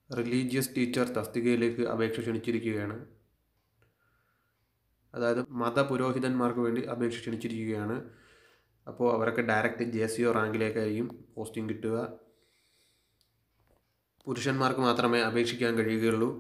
religious teacher തസ്തികയിലേക്ക് അപേക്ഷ ക്ഷണിച്ചിരിക്കുകയാണ് അതായത് മതപുരോഹിതന്മാർക്ക് വേണ്ടി അപേക്ഷ ക്ഷണിച്ചിരിക്കുകയാണ് അപ്പോൾ അവരൊക്കെ ഡയറക്റ്റ് ജെ സി ഒ റാങ്കിലേക്കായിരിക്കും പോസ്റ്റിംഗ് കിട്ടുക പുരുഷന്മാർക്ക് മാത്രമേ അപേക്ഷിക്കാൻ കഴിയുകയുള്ളൂ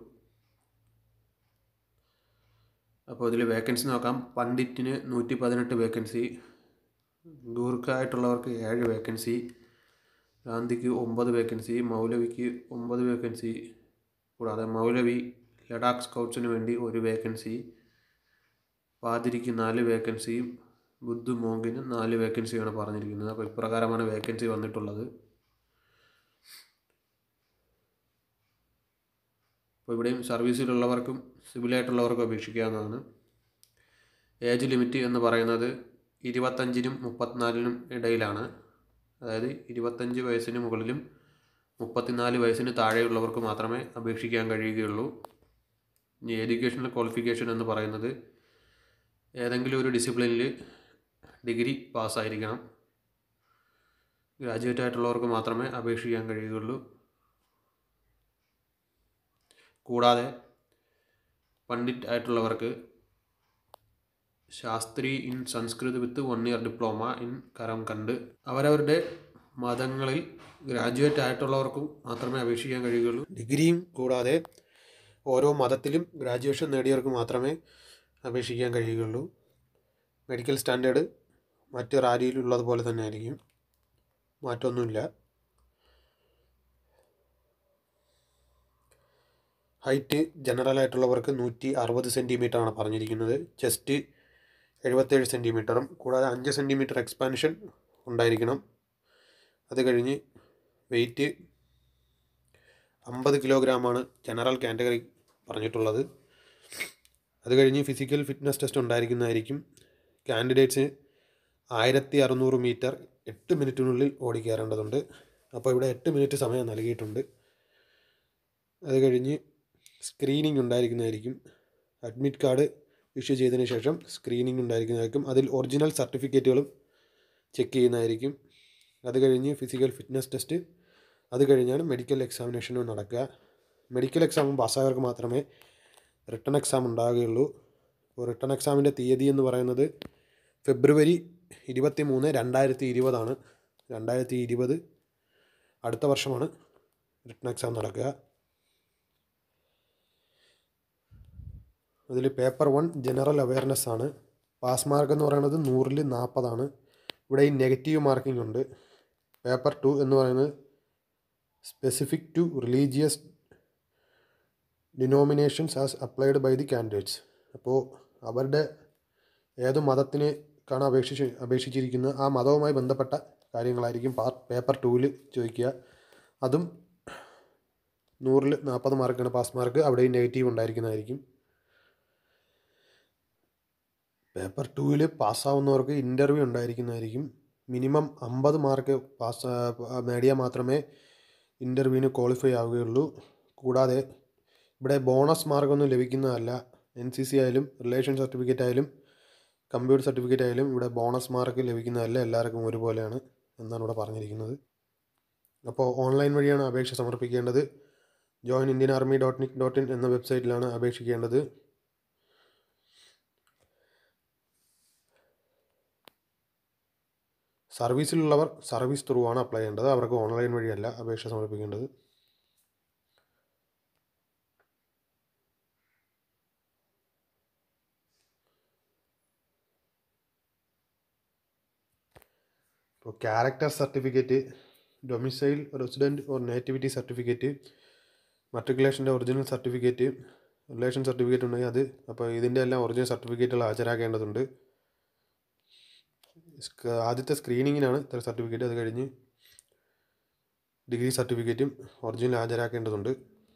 അപ്പോൾ ഇതിൽ വേക്കൻസി നോക്കാം പണ്ഡിറ്റിന് നൂറ്റി പതിനെട്ട് വേക്കൻസി ഗൂർഖായിട്ടുള്ളവർക്ക് ഏഴ് വേക്കൻസി ഗാന്ധിക്ക് ഒമ്പത് വേക്കൻസി മൗലവിക്ക് ഒമ്പത് വേക്കൻസി കൂടാതെ മൗലവി ലഡാക്ക് സ്കൗട്ട്സിന് വേണ്ടി ഒരു വേക്കൻസി പാതിരിക്ക് നാല് വേക്കൻസി ബുദ്ധു മോങ്കിന് നാല് വേക്കൻസിയാണ് പറഞ്ഞിരിക്കുന്നത് അപ്പോൾ ഇപ്രകാരമാണ് വേക്കൻസി വന്നിട്ടുള്ളത് അപ്പോൾ ഇവിടെയും സർവീസിലുള്ളവർക്കും സിവിലായിട്ടുള്ളവർക്കും അപേക്ഷിക്കാവുന്നതാണ് ഏജ് ലിമിറ്റ് എന്ന് പറയുന്നത് ഇരുപത്തഞ്ചിനും മുപ്പത്തിനാലിനും ഇടയിലാണ് അതായത് ഇരുപത്തഞ്ച് വയസ്സിന് മുകളിലും മുപ്പത്തിനാല് വയസ്സിന് താഴെയുള്ളവർക്ക് മാത്രമേ അപേക്ഷിക്കാൻ കഴിയുകയുള്ളൂ ഇനി എഡ്യൂക്കേഷണൽ ക്വാളിഫിക്കേഷൻ എന്ന് പറയുന്നത് ഏതെങ്കിലും ഒരു ഡിസിപ്ലിനിൽ ഡിഗ്രി പാസ്സായിരിക്കണം ഗ്രാജുവേറ്റ് ആയിട്ടുള്ളവർക്ക് മാത്രമേ അപേക്ഷിക്കാൻ കഴിയുകയുള്ളൂ കൂടാതെ പണ്ഡിറ്റ് ആയിട്ടുള്ളവർക്ക് Shastri in Sanskrit with one year diploma in Karmakand അവരവരുടെ മതങ്ങളിൽ ഗ്രാജുവേറ്റ് ആയിട്ടുള്ളവർക്കും മാത്രമേ അപേക്ഷിക്കാൻ കഴിയുകയുള്ളൂ ഡിഗ്രിയും കൂടാതെ ഓരോ മതത്തിലും ഗ്രാജുവേഷൻ നേടിയവർക്ക് മാത്രമേ അപേക്ഷിക്കാൻ കഴിയുകയുള്ളൂ മെഡിക്കൽ സ്റ്റാൻഡേർഡ് മറ്റ് റാലിയിലുള്ളതുപോലെ തന്നെ ആയിരിക്കും മാറ്റമൊന്നുമില്ല ഹൈറ്റ് ജനറൽ ആയിട്ടുള്ളവർക്ക് നൂറ്റി അറുപത് സെൻറ്റിമീറ്റർ ആണ് പറഞ്ഞിരിക്കുന്നത് ചെസ്റ്റ് എഴുപത്തേഴ് സെൻറ്റിമീറ്ററും കൂടാതെ അഞ്ച് സെൻറ്റിമീറ്റർ എക്സ്പാൻഷൻ ഉണ്ടായിരിക്കണം അത് കഴിഞ്ഞ് വെയിറ്റ് അമ്പത് കിലോഗ്രാമാണ് ജനറൽ കാറ്റഗറി പറഞ്ഞിട്ടുള്ളത് അത് കഴിഞ്ഞ് ഫിസിക്കൽ ഫിറ്റ്നസ് ടെസ്റ്റ് ഉണ്ടായിരിക്കുന്നതായിരിക്കും കാൻഡിഡേറ്റ്സ് ആയിരത്തി അറുന്നൂറ് മീറ്റർ എട്ട് മിനിറ്റിനുള്ളിൽ ഓടിക്കയറേണ്ടതുണ്ട് അപ്പോൾ ഇവിടെ എട്ട് മിനിറ്റ് സമയം നൽകിയിട്ടുണ്ട് അത് കഴിഞ്ഞ് സ്ക്രീനിങ് ഉണ്ടായിരിക്കുന്നതായിരിക്കും അഡ്മിറ്റ് കാർഡ് ഇഷ്യൂ ചെയ്തതിന് ശേഷം സ്ക്രീനിങ് ഉണ്ടായിരിക്കുന്നതായിരിക്കും അതിൽ ഒറിജിനൽ സർട്ടിഫിക്കറ്റുകളും ചെക്ക് ചെയ്യുന്നതായിരിക്കും അത് കഴിഞ്ഞ് ഫിസിക്കൽ ഫിറ്റ്നസ് ടെസ്റ്റ് അത് കഴിഞ്ഞാണ് മെഡിക്കൽ എക്സാമിനേഷനും നടക്കുക മെഡിക്കൽ എക്സാമും പാസ്സായവർക്ക് മാത്രമേ റിട്ടേൺ എക്സാം ഉണ്ടാവുകയുള്ളൂ അപ്പോൾ റിട്ടേൺ എക്സാമിൻ്റെ തീയതി എന്ന് പറയുന്നത് ഫെബ്രുവരി ഇരുപത്തി മൂന്ന് രണ്ടായിരത്തി ഇരുപതാണ് രണ്ടായിരത്തി ഇരുപത് അടുത്ത വർഷമാണ് റിട്ടേൺ എക്സാം നടക്കുക അതിൽ പേപ്പർ വൺ ജനറൽ അവയർനെസ് ആണ് പാസ് മാർക്ക് എന്ന് പറയുന്നത് നൂറിൽ നാൽപ്പതാണ് ഇവിടെ ഈ നെഗറ്റീവ് മാർക്കിംഗ് ഉണ്ട് പേപ്പർ ടു എന്ന് പറയുന്നത് specific to religious denominations as applied by the candidates അപ്പോൾ അവരുടെ ഏത് മതത്തിനേക്കാണ് അപേക്ഷിച്ച് അപേക്ഷിച്ചിരിക്കുന്നത് ആ മതവുമായി ബന്ധപ്പെട്ട കാര്യങ്ങളായിരിക്കും പാർ പേപ്പർ ടൂവിൽ ചോദിക്കുക അതും നൂറിൽ നാൽപ്പത് മാർക്കാണ് പാസ് മാർക്ക് അവിടെയും നെഗറ്റീവ് ഉണ്ടായിരിക്കുന്നതായിരിക്കും പേപ്പർ ടൂവിൽ പാസ്സാവുന്നവർക്ക് ഇൻ്റർവ്യൂ ഉണ്ടായിരിക്കുന്നതായിരിക്കും മിനിമം അമ്പത് മാർക്ക് പാസ് നേടിയാൽ മാത്രമേ ഇൻ്റർവ്യൂവിന് ക്വാളിഫൈ ആവുകയുള്ളൂ കൂടാതെ ഇവിടെ ബോണസ് മാർക്കൊന്നും ലഭിക്കുന്നതല്ല എൻ സി സി ആയാലും റിലേഷൻ സർട്ടിഫിക്കറ്റ് ആയാലും കമ്പ്യൂട്ടർ സർട്ടിഫിക്കറ്റ് ആയാലും ഇവിടെ ബോണസ് മാർക്ക് ലഭിക്കുന്നതല്ല എല്ലാവർക്കും ഒരുപോലെയാണ് എന്നാണ് ഇവിടെ പറഞ്ഞിരിക്കുന്നത് അപ്പോൾ ഓൺലൈൻ വഴിയാണ് അപേക്ഷ സമർപ്പിക്കേണ്ടത് join Indian army dot NIC dot in എന്ന വെബ്സൈറ്റിലാണ് അപേക്ഷിക്കേണ്ടത് സർവീസിലുള്ളവർ സർവീസ് ത്രൂ ആണ് അപ്ലൈ ചെയ്യേണ്ടത് അവർക്ക് ഓൺലൈൻ വഴിയല്ല അപേക്ഷ സമർപ്പിക്കേണ്ടത് ഇപ്പോൾ character certificate domicile resident or nativity certificate മട്രിക്കുലേഷൻ്റെ ഒറിജിനൽ സർട്ടിഫിക്കറ്റ് റിലേഷൻ സർട്ടിഫിക്കറ്റ് ഉണ്ടെങ്കിൽ അത് അപ്പോൾ ഇതിൻ്റെ എല്ലാം ഒറിജിനൽ സർട്ടിഫിക്കറ്റുകൾ ഹാജരാക്കേണ്ടതുണ്ട് സ്ക- ആദ്യത്തെ സ്ക്രീനിങ്ങിനാണ് ഇത്ര സർട്ടിഫിക്കറ്റ് അത് കഴിഞ്ഞ് ഡിഗ്രി സർട്ടിഫിക്കറ്റും ഒറിജിനൽ ഹാജരാക്കേണ്ടതുണ്ട്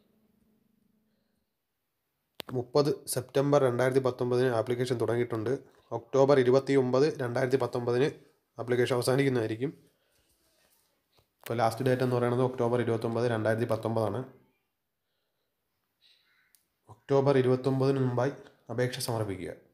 മുപ്പത് സെപ്റ്റംബർ രണ്ടായിരത്തി പത്തൊമ്പതിന് ആപ്ലിക്കേഷൻ തുടങ്ങിയിട്ടുണ്ട് ഒക്ടോബർ ഇരുപത്തി ഒമ്പത് രണ്ടായിരത്തി പത്തൊമ്പതിന് ആപ്ലിക്കേഷൻ അവസാനിക്കുന്നതായിരിക്കും ഇപ്പോൾ ലാസ്റ്റ് ഡേറ്റ് എന്ന് പറയുന്നത് ഒക്ടോബർ ഇരുപത്തൊമ്പത് രണ്ടായിരത്തി പത്തൊമ്പതാണ് ഒക്ടോബർ ഇരുപത്തൊമ്പതിന് മുമ്പായി അപേക്ഷ സമർപ്പിക്കുക